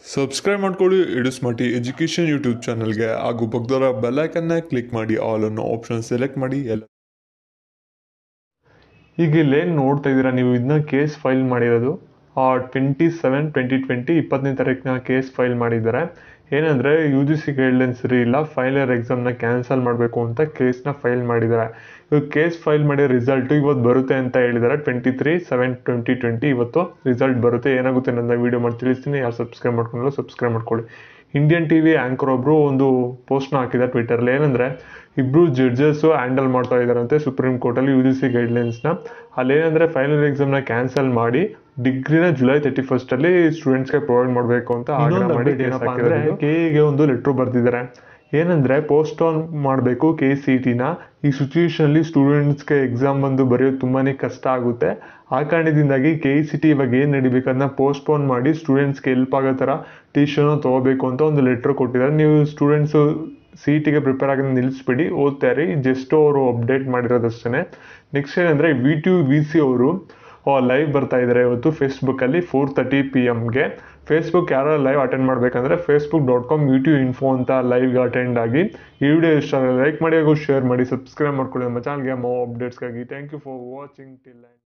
subscribe ಮಾಡ್ಕೊಳ್ಳಿ ಇಡಿಸ್ ಮಟಿ education YouTube ಚಾನಲ್ಗೆ ಹಾಗೂ ಪಕ್ಕದರ ಬೆಲ್ಲೈಕನ್ನ ಕ್ಲಿಕ್ ಮಾಡಿ ಆಲ್ ಅನ್ನೋ ಆಪ್ಷನ್ ಸೆಲೆಕ್ಟ್ ಮಾಡಿ ಎಲ್ಲ ಈಗ ಇಲ್ಲೇನು ನೋಡ್ತಾ ಇದ್ದೀರಾ ನೀವು ಇದನ್ನ ಕೇಸ್ ಫೈಲ್ ಮಾಡಿರೋದು ಟ್ವೆಂಟಿ ಸೆವೆನ್ ಟ್ವೆಂಟಿ ಟ್ವೆಂಟಿ ಇಪ್ಪತ್ತನೇ ತಾರೀಕಿನ ಕೇಸ್ ಫೈಲ್ ಮಾಡಿದ್ದಾರೆ ಏನಂದರೆ ಯು ಜಿ ಸಿ ಗೈಡ್ಲೈನ್ಸ್ ಸರಿ ಇಲ್ಲ ಫೈನಲ್ ಎಕ್ಸಾಮ್ನ ಕ್ಯಾನ್ಸಲ್ ಮಾಡಬೇಕು ಅಂತ ಕೇಸ್ನ ಫೈಲ್ ಮಾಡಿದ್ದಾರೆ ಇವಾಗ ಕೇಸ್ ಫೈಲ್ ಮಾಡಿರೋ ರಿಸಲ್ಟು ಇವತ್ತು ಬರುತ್ತೆ ಅಂತ ಹೇಳಿದ್ದಾರೆ twenty three seven twenty twenty ಇವತ್ತು ರಿಸಲ್ಟ್ ಬರುತ್ತೆ ಏನಾಗುತ್ತೆ ನನ್ನ ವೀಡಿಯೋ ಮಾಡಿ ತಿಳಿಸ್ತೀನಿ ಯಾರು ಸಬ್ಸ್ಕ್ರೈಬ್ ಮಾಡ್ಕೊಂಡ್ರು ಸಬ್ಸ್ಕ್ರೈಬ್ ಮಾಡ್ಕೊಳ್ಳಿ ಇಂಡಿಯನ್ ಟಿ ವಿ ಆ್ಯಂಕರ್ ಒಬ್ಬರು ಒಂದು ಪೋಸ್ಟ್ನ ಹಾಕಿದ್ದಾರೆ ಟ್ವಿಟರ್ಲಿ ಏನಂದರೆ ಇಬ್ಬರು ಜಡ್ಜಸ್ಸು ಹ್ಯಾಂಡಲ್ ಮಾಡ್ತಾ ಇದ್ದಾರಂತೆ ಸುಪ್ರೀಂ ಕೋರ್ಟಲ್ಲಿ ಯು ಜಿ ಸಿ ಗೈಡ್ಲೈನ್ಸ್ನ ಅಲ್ಲೇನಂದರೆ ಫೈನಲ್ ಎಕ್ಸಾಮ್ನ ಕ್ಯಾನ್ಸಲ್ ಮಾಡಿ ಡಿಗ್ರಿನ ಜುಲೈ ತರ್ಟಿ ಫಸ್ಟಲ್ಲಿ ಸ್ಟೂಡೆಂಟ್ಸ್ಗೆ ಪ್ರೊವೈಡ್ ಮಾಡಬೇಕು ಅಂತ ಆಗ್ರಹ ಮಾಡಿ ಏನಪ್ಪ ಅಂದರೆ ಕೆಗೆ ಒಂದು ಲೆಟ್ರು ಬರೆದಿದ್ದಾರೆ ಏನಂದರೆ ಪೋಸ್ಟ್ ಆನ್ ಮಾಡಬೇಕು ಕೆ ಸಿ ಟಿನ ಈ ಸಿಚುವೇಶನಲ್ಲಿ ಸ್ಟೂಡೆಂಟ್ಸ್ಗೆ ಎಕ್ಸಾಮ್ ಬಂದು ಬರೆಯೋದು ತುಂಬಾ ಕಷ್ಟ ಆಗುತ್ತೆ ಆ ಕಾರಣದಿಂದಾಗಿ ಕೆ ಇ ಸಿ ಟಿ ಇವಾಗ ಏನು ನಡಿಬೇಕು ಅದನ್ನ ಪೋಸ್ಟ್ಪೋನ್ ಮಾಡಿ ಸ್ಟೂಡೆಂಟ್ಸ್ಗೆ ಹೆಲ್ಪ್ ಆಗೋ ಥರ ಟೀಶರ್ನ ತೊಗೋಬೇಕು ಅಂತ ಒಂದು ಲೆಟ್ರ್ ಕೊಟ್ಟಿದ್ದಾರೆ ನೀವು ಸ್ಟೂಡೆಂಟ್ಸು ಸಿ ಟಿಗೆ ಪ್ರಿಪೇರ್ ಆಗೋದು ನಿಲ್ಲಿಸ್ಬಿಡಿ ಓದ್ತಾ ಇರಿ ಜಸ್ಟ್ ಅವರು ಅಪ್ಡೇಟ್ ಮಾಡಿರೋದಷ್ಟೇ ನೆಕ್ಸ್ಟ್ ಏನಂದರೆ V T U V C ಅವರು ಲೈವ್ ಬರ್ತಾ ಇದ್ದಾರೆ ಇವತ್ತು ಫೇಸ್ಬುಕ್ಕಲ್ಲಿ ಫೋರ್ ತರ್ಟಿ ಪಿ ಎಮ್ಗೆ ಫೇಸ್ಬುಕ್ ಯಾರು ಲೈವ್ ಅಟೆಂಡ್ ಮಾಡಬೇಕಂದ್ರೆ Facebook dot com U T info ಅಂತ ಲೈವ್ಗೆ ಅಟೆಂಡ್ ಆಗಿ ಈ ವಿಡಿಯೋ ಇಷ್ಟ ಲೈಕ್ ಮಾಡಿ ಹಾಗೂ ಶೇರ್ ಮಾಡಿ ಸಬ್ಸ್ಕ್ರೈಬ್ ಮಾಡ್ಕೊಳ್ಳಿ ನಮ್ಮ ಚಾನಲ್ಗೆ ಮೋ ಅಪ್ಡೇಟ್ಸ್ಗಾಗಿ thank you for watching till